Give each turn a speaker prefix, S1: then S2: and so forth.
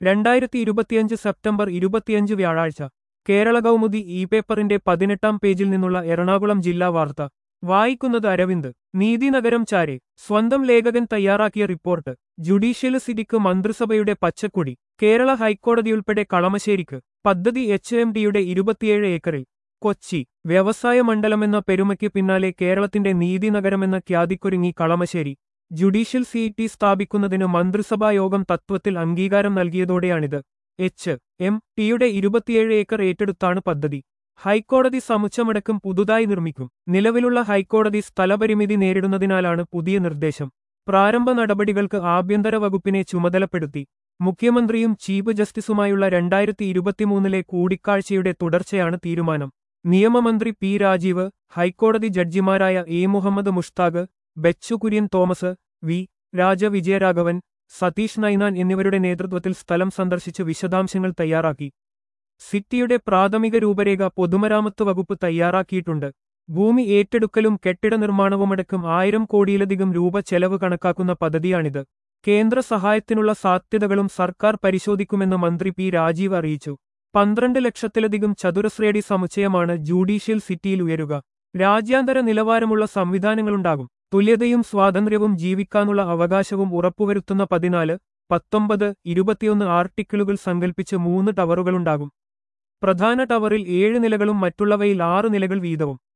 S1: രണ്ടായിരത്തി ഇരുപത്തിയഞ്ച് സെപ്റ്റംബർ ഇരുപത്തിയഞ്ച് വ്യാഴാഴ്ച കേരള കൗമുദി ഇ പേപ്പറിന്റെ പതിനെട്ടാം പേജിൽ നിന്നുള്ള എറണാകുളം ജില്ലാ വാർത്ത വായിക്കുന്നത് അരവിന്ദ് നീതിനഗരം ചാരെ സ്വന്തം ലേഖകൻ തയ്യാറാക്കിയ റിപ്പോർട്ട് ജുഡീഷ്യൽ സിറ്റിക്ക് മന്ത്രിസഭയുടെ പച്ചക്കുടി കേരള ഹൈക്കോടതിയുൾപ്പെടെ കളമശ്ശേരിക്ക് പദ്ധതി എച്ച് എം ഡിയുടെ ഇരുപത്തിയേഴ് ഏക്കറിൽ കൊച്ചി വ്യവസായ മണ്ഡലമെന്ന പെരുമയ്ക്ക് പിന്നാലെ കേരളത്തിന്റെ നീതിനഗരമെന്ന ഖ്യാതിക്കൊരുങ്ങി കളമശ്ശേരി ജുഡീഷ്യൽ സിറ്റി സ്ഥാപിക്കുന്നതിന് മന്ത്രിസഭാ യോഗം തത്വത്തിൽ അംഗീകാരം നൽകിയതോടെയാണിത് എച്ച് എം ടിയുടെ ഇരുപത്തിയേഴ് ഏക്കർ ഏറ്റെടുത്താണ് പദ്ധതി ഹൈക്കോടതി സമുച്ചമടക്കം പുതുതായി നിർമ്മിക്കും നിലവിലുള്ള ഹൈക്കോടതി സ്ഥലപരിമിതി നേരിടുന്നതിനാലാണ് പുതിയ നിർദ്ദേശം പ്രാരംഭ നടപടികൾക്ക് ആഭ്യന്തര വകുപ്പിനെ ചുമതലപ്പെടുത്തി മുഖ്യമന്ത്രിയും ചീഫ് ജസ്റ്റിസുമായുള്ള രണ്ടായിരത്തി ഇരുപത്തിമൂന്നിലെ കൂടിക്കാഴ്ചയുടെ തുടർച്ചയാണ് തീരുമാനം നിയമമന്ത്രി പി രാജീവ് ഹൈക്കോടതി ജഡ്ജിമാരായ A Muhammad Mushtaq Bechu Kurian Thomas V Raja Vijayaraghavan Satheesh Ninan എന്നിവരുടെ നേതൃത്വത്തിൽ സ്ഥലം സന്ദർശിച്ച് വിശദാംശങ്ങൾ തയ്യാറാക്കി സിറ്റിയുടെ പ്രാഥമിക രൂപരേഖ പൊതുമരാമത്ത് വകുപ്പ് തയ്യാറാക്കിയിട്ടുണ്ട് ഭൂമി ഏറ്റെടുക്കലും കെട്ടിട നിർമ്മാണവുമടക്കം ആയിരം കോടിയിലധികം രൂപ ചെലവ് കണക്കാക്കുന്ന പദ്ധതിയാണിത് കേന്ദ്ര സഹായത്തിനുള്ള സാധ്യതകളും സർക്കാർ പരിശോധിക്കുമെന്ന് മന്ത്രി പി രാജീവ് അറിയിച്ചു പന്ത്രണ്ട് ലക്ഷത്തിലധികം ചതുരശ്രേടി സമുച്ചയമാണ് ജുഡീഷ്യൽ സിറ്റിയിൽ ഉയരുക രാജ്യാന്തര നിലവാരമുള്ള സംവിധാനങ്ങളുണ്ടാകും തുല്യതയും സ്വാതന്ത്ര്യവും ജീവിക്കാനുള്ള അവകാശവും ഉറപ്പുവരുത്തുന്ന പതിനാല് പത്തൊമ്പത് ഇരുപത്തിയൊന്ന് ആർട്ടിക്കിളുകൾ സങ്കൽപ്പിച്ച് മൂന്ന് ടവറുകളുണ്ടാകും പ്രധാന ടവറിൽ ഏഴ് നിലകളും മറ്റുള്ളവയിൽ ആറ് നിലകൾ വീതവും